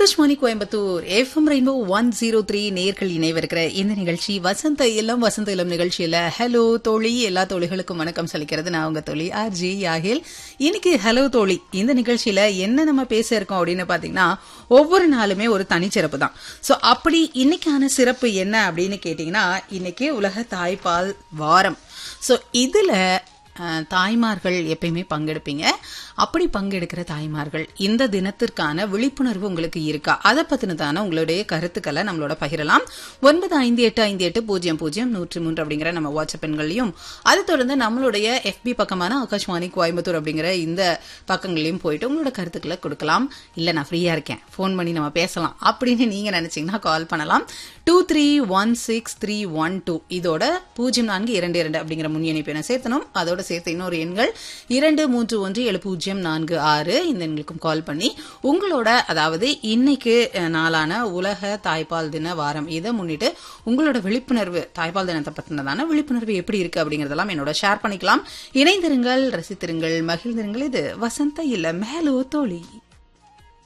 Akashvani Coimbatore FM rainbow one zero three நேர்கள் இணைவிருக்கிற இந்த நிகழ்ச்சி வசந்த இல்லம் வசந்த இல்லம் நிகழ்ச்சியில ஹலோ தோழி எல்லா தோழிகளுக்கும் வணக்கம் சொல்லிக்கிறது நான் உங்க தோழி ஆர் ஜி யாகில் இன்னைக்கு ஹலோ தோழி இந்த நிகழ்ச்சியில என்ன நம்ம பேச இருக்கோம் அப்படின்னு பாத்தீங்கன்னா ஒவ்வொரு நாளுமே ஒரு தனிச்சிறப்பு தான் சோ அப்படி இன்னைக்கான சிறப்பு என்ன அப்படின்னு கேட்டீங்கன்னா இன்னைக்கு உலக தாய்ப்பால் வாரம் சோ இதுல அஹ், தாய்மார்கள் எப்பயுமே பங்கெடுப்பீங்க அப்படி பங்கெடுக்கிற தாய்மார்கள் இந்த தினத்திற்கான விழிப்புணர்வு உங்களுக்கு இருக்கா அதை பத்தினதான உங்களுடைய கருத்துக்களை நம்மளோட பகிரலாம் ஒன்பது ஐந்து எட்டு ஐந்து எட்டு பூஜ்ஜியம் பூஜ்ஜியம் நூற்றி மூன்று அப்படிங்கிற நம்ம வாட்ஸ்அப் எண்களையும் அதை தொடர்ந்து நம்மளுடைய எஃபி பக்கமான ஆகாஷ்வாணி கோயம்புத்தூர் அப்படிங்கிற இந்த பக்கங்களையும் போயிட்டு உங்களோட கருத்துக்களை கொடுக்கலாம் இல்ல நான் ஃப்ரீயா இருக்கேன் ஃபோன் பண்ணி நம்ம பேசலாம் அப்படின்னு நீங்க நினைச்சீங்கன்னா கால் பண்ணலாம் two three one six three one two இதோட பூஜ்ஜியம் நான்கு இரண்டு இரண்டு அப்படிங்கிற முன் இணைப்பு என சேர்த்தணும் அதோட சேர்த்து இன்னொரு எண்கள் இரண்டு மூன்று ஒன்று ஏழு பூஜ்ஜியம் நான்கு ஆறு இந்த எண்களுக்கும் கால் பண்ணி உங்களோட அதாவது இன்னைக்கு அஹ், நாளான உலக தாய்ப்பால் தின வாரம் இதை முன்னிட்டு உங்களோட விழிப்புணர்வு தாய்ப்பால் தினத்தை பத்தினதான விழிப்புணர்வு எப்படி இருக்கு அப்படிங்கறதெல்லாம் என்னோட ஷேர் பண்ணிக்கலாம் இணைந்திருங்கள் ரசித்திருங்கள் மகிழ்ந்திருங்கள் இது வசந்த இல்ல மேலோ தோழி